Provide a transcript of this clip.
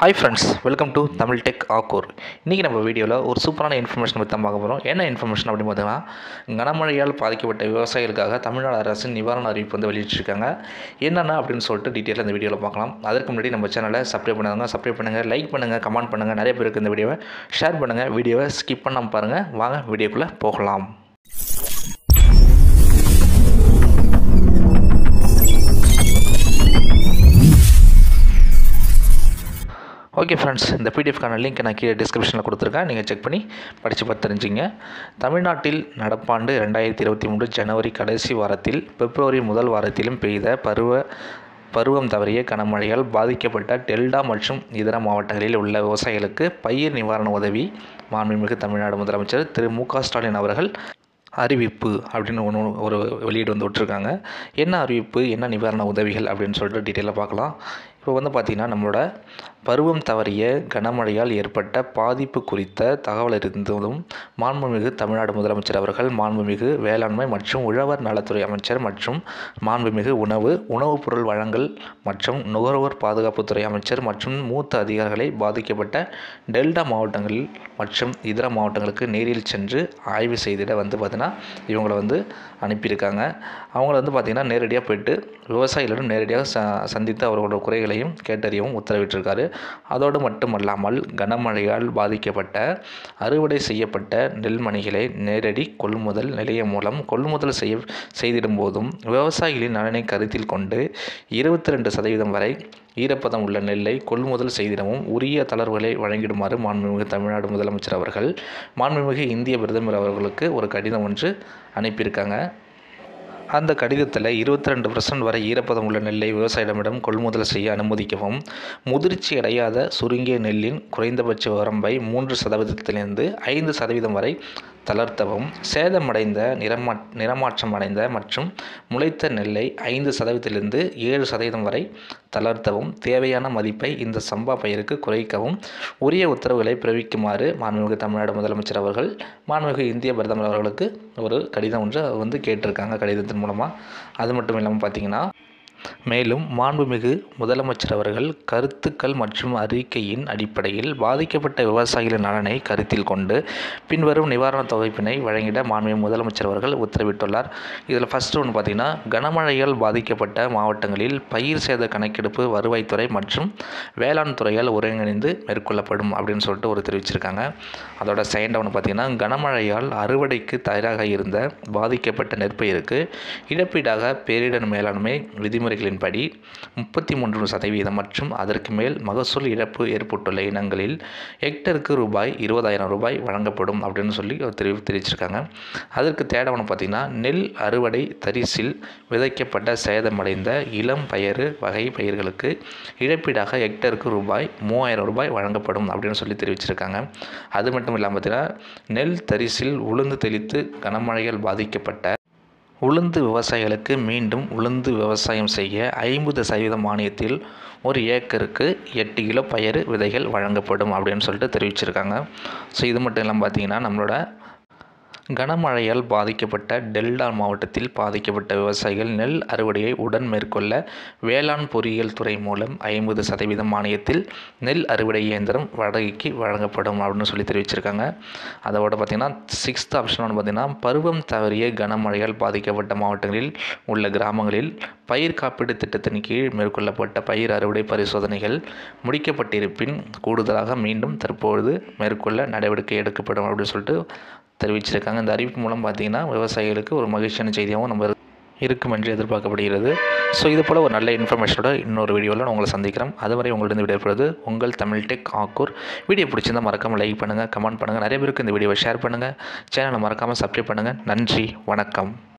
hi friends welcome to Tamil tech Akkur இன்றைக்கி நம்ம வீடியோவில் ஒரு சூப்பரான இன்ஃபர்மேஷன் பற்றி தான் பார்க்க போகிறோம் என்ன இன்ஃபர்மேஷன் அப்படின்னு பார்த்தீங்கன்னா கனமழையால் பாதிக்கப்பட்ட விவசாயிகளுக்காக தமிழ்நாடு அரசு நிவாரண அறிவிப்பு வந்து வெளியிட்டிருக்காங்க என்னென்ன அப்படின்னு சொல்லிட்டு டீட்டெயில் இந்த வீடியோவில் பார்க்கலாம் அதற்கு முன்னாடி நம்ம சேனலை சப்ஸ்கிரைப் பண்ணுங்க சப்ஸ்கிரைப் பண்ணுங்கள் லைக் பண்ணுங்கள் கமெண்ட் பண்ணுங்கள் நிறைய பேருக்கு இந்த வீடியோவை ஷேர் பண்ணுங்கள் வீடியோவை ஸ்கிப் பண்ணாமல் பாருங்கள் வாங்க வீடியோக்குள்ளே போகலாம் ஓகே ஃப்ரெண்ட்ஸ் இந்த பிடிஎஃப்கான லிங்க் நான் கீழே டிஸ்கிரிப்ஷனில் கொடுத்துருக்கேன் நீங்கள் செக் பண்ணி படித்து பார்த்து தெரிஞ்சுங்க தமிழ்நாட்டில் நடப்பாண்டு ரெண்டாயிரத்தி இருபத்தி மூன்று ஜனவரி கடைசி வாரத்தில் பிப்ரவரி முதல் வாரத்திலும் பெய்த பருவ பருவம் தவறிய கனமழையால் பாதிக்கப்பட்ட டெல்டா மற்றும் இதர மாவட்டங்களில் உள்ள விவசாயிகளுக்கு பயிர் நிவாரண உதவி மாண்புமிகு தமிழ்நாடு முதலமைச்சர் திரு மு க ஸ்டாலின் அவர்கள் அறிவிப்பு அப்படின்னு ஒன்று ஒரு வெளியீடு வந்து விட்ருக்காங்க என்ன அறிவிப்பு என்ன நிவாரண உதவிகள் அப்படின்னு சொல்லிட்டு டீட்டெயிலாக பார்க்கலாம் இப்போ வந்து பார்த்திங்கன்னா நம்மளோட பருவம் தவறிய கனமழையால் ஏற்பட்ட பாதிப்பு குறித்த தகவல் இருந்ததும் மாண்புமிகு தமிழ்நாடு முதலமைச்சர் அவர்கள் மாண்புமிகு வேளாண்மை மற்றும் உழவர் நலத்துறை அமைச்சர் மற்றும் மாண்புமிகு உணவு உணவுப் பொருள் வழங்கல் மற்றும் நுகர்வோர் பாதுகாப்புத்துறை அமைச்சர் மற்றும் மூத்த அதிகாரிகளை பாதிக்கப்பட்ட டெல்டா மாவட்டங்களில் மற்றும் இதர மாவட்டங்களுக்கு நேரில் சென்று ஆய்வு செய்திட வந்து பார்த்திங்கன்னா இவங்களை வந்து அனுப்பியிருக்காங்க அவங்கள வந்து பார்த்திங்கன்னா நேரடியாக போயிட்டு விவசாயிகளிடம் நேரடியாக ச சந்தித்து அவர்களோட குறைகளையும் கேட்டறியவும் உத்தரவிட்டிருக்காரு அதோடு மட்டுமல்லாமல் கனமழையால் பாதிக்கப்பட்ட அறுவடை செய்யப்பட்ட நெல்மணிகளை நேரடி கொள்முதல் நிலையம் மூலம் கொள்முதல் செய்ய செய்திடும் போதும் விவசாயிகளின் நலனை கருத்தில் கொண்டு இருபத்தி ரெண்டு சதவீதம் வரை ஈரப்பதம் உள்ள நெல்லை கொள்முதல் செய்திடவும் உரிய தளர்வுகளை வழங்கிடுமாறு மாண்புமிகு தமிழ்நாடு முதலமைச்சர் அவர்கள் மாண்புமிகு இந்திய பிரதமர் அவர்களுக்கு ஒரு கடிதம் ஒன்று அனுப்பியிருக்காங்க அந்த கடிதத்தில் இருபத்தி ரெண்டு பர்சன்ட் வரை ஈரப்பதம் உள்ள நெல்லை விவசாயிடமிடம் கொள்முதல் செய்ய அனுமதிக்கவும் முதிர்ச்சி அடையாத சுருங்கிய நெல்லின் குறைந்தபட்ச வரம்பை மூன்று சதவீதத்திலிருந்து ஐந்து சதவீதம் வரை தளர்த்தவும் சேதமடைந்த நிறமா நிறமாற்றம் அடைந்த மற்றும் முளைத்த நெல்லை ஐந்து சதவீதத்திலிருந்து ஏழு சதவீதம் வரை தளர்த்தவும் தேவையான மதிப்பை இந்த சம்பா பயிருக்கு குறைக்கவும் உரிய உத்தரவுகளை பிறப்பிக்குமாறு மாண்புமிகு தமிழ்நாடு முதலமைச்சர் அவர்கள் மாண்புமிகு இந்திய பிரதமர் அவர்களுக்கு ஒரு கடிதம் ஒன்று வந்து கேட்டிருக்காங்க கடிதத்தின் மூலமாக அது மட்டும் இல்லாமல் பார்த்தீங்கன்னா மேலும் மாண்புமிகு முதலமைச்சர் அவர்கள் கருத்துக்கள் மற்றும் அறிக்கையின் அடிப்படையில் பாதிக்கப்பட்ட விவசாயிகளின் நலனை கருத்தில் கொண்டு பின்வரும் நிவாரணத் தொகைப்பினை வழங்கிட மாண்புமிகு முதலமைச்சர் அவர்கள் உத்தரவிட்டுள்ளார் இதில் ஃபஸ்ட்டு ஒன்று பார்த்திங்கன்னா கனமழையால் பாதிக்கப்பட்ட மாவட்டங்களில் பயிர் சேத கணக்கெடுப்பு வருவாய்த்துறை மற்றும் வேளாண் துறையால் ஒருங்கிணைந்து மேற்கொள்ளப்படும் அப்படின்னு சொல்லிட்டு ஒரு தெரிவிச்சிருக்காங்க அதோட செகண்ட் ஒன்று பார்த்திங்கன்னா கனமழையால் அறுவடைக்கு தயாராக இருந்த பாதிக்கப்பட்ட நெற்பயிருக்கு இழப்பீடாக பேரிடர் மேலாண்மை விதிமுறை விதிமுறைகளின்படி முப்பத்தி மூன்று சதவீதம் மற்றும் அதற்கு மேல் மகசூல் இழப்பு ஏற்பட்டுள்ள இனங்களில் ஹெக்டருக்கு ரூபாய் இருபதாயிரம் ரூபாய் வழங்கப்படும் அப்படின்னு சொல்லி தெரிவி தெரிவிச்சிருக்காங்க அதற்கு தேடவனம் பார்த்திங்கன்னா நெல் அறுவடை தரிசில் விதைக்கப்பட்ட சேதமடைந்த இளம் பயறு வகை பயிர்களுக்கு இழப்பீடாக ஹெக்டருக்கு ரூபாய் மூவாயிரம் ரூபாய் வழங்கப்படும் அப்படின்னு சொல்லி தெரிவிச்சிருக்காங்க அது மட்டும் இல்லாமல் பார்த்திங்கன்னா நெல் தரிசில் உளுந்து தெளித்து கனமழையால் பாதிக்கப்பட்ட உளுந்து விவசாயிகளுக்கு மீண்டும் உளுந்து விவசாயம் செய்ய ஐம்பது சதவீதம் மானியத்தில் ஒரு ஏக்கருக்கு எட்டு கிலோ பயிர் விதைகள் வழங்கப்படும் அப்படின்னு சொல்லிட்டு தெரிவிச்சிருக்காங்க ஸோ இது மட்டும் இல்லாமல் பார்த்தீங்கன்னா நம்மளோட கனமழையால் பாதிக்கப்பட்ட டெல்டா மாவட்டத்தில் பாதிக்கப்பட்ட விவசாயிகள் நெல் அறுவடையை உடன் மேற்கொள்ள வேளாண் பொறியியல் துறை மூலம் ஐம்பது சதவீதம் மானியத்தில் நெல் அறுவடை இயந்திரம் வாடகைக்கு வழங்கப்படும் அப்படின்னு சொல்லி தெரிவிச்சிருக்காங்க அதோட பார்த்திங்கன்னா சிக்ஸ்த் ஆப்ஷன் ஒன்று பார்த்திங்கன்னா பருவம் தவறிய கனமழையால் பாதிக்கப்பட்ட மாவட்டங்களில் உள்ள கிராமங்களில் பயிர் காப்பீடு திட்டத்தின் கீழ் மேற்கொள்ளப்பட்ட பயிர் அறுவடை பரிசோதனைகள் முடிக்கப்பட்டிருப்பின் கூடுதலாக மீண்டும் தற்பொழுது மேற்கொள்ள நடவடிக்கை எடுக்கப்படும் அப்படின்னு சொல்லிட்டு தெரிவிச்சிருக்காங்க இந்த அறிவிப்பு மூலம் பார்த்திங்கன்னா விவசாயிகளுக்கு ஒரு மகிழ்ச்சியான செய்தியாகவும் நம்ம இருக்கும் என்று எதிர்பார்க்கப்படுகிறது ஸோ இது போல் ஒரு நல்ல இன்ஃபர்மேஷனோட இன்னொரு வீடியோவில் நான் உங்களை சந்திக்கிறேன் அதுவரை உங்களிடம் விடைபெறுவது உங்கள் தமிழ் டெக் ஆக்கூர் வீடியோ பிடிச்சிருந்தால் மறக்காமல் லைக் பண்ணுங்கள் கமெண்ட் பண்ணுங்கள் நிறைய பேருக்கு இந்த வீடியோவை ஷேர் பண்ணுங்கள் சேனலை மறக்காமல் சப்ஸ்கிரைப் பண்ணுங்கள் நன்றி வணக்கம்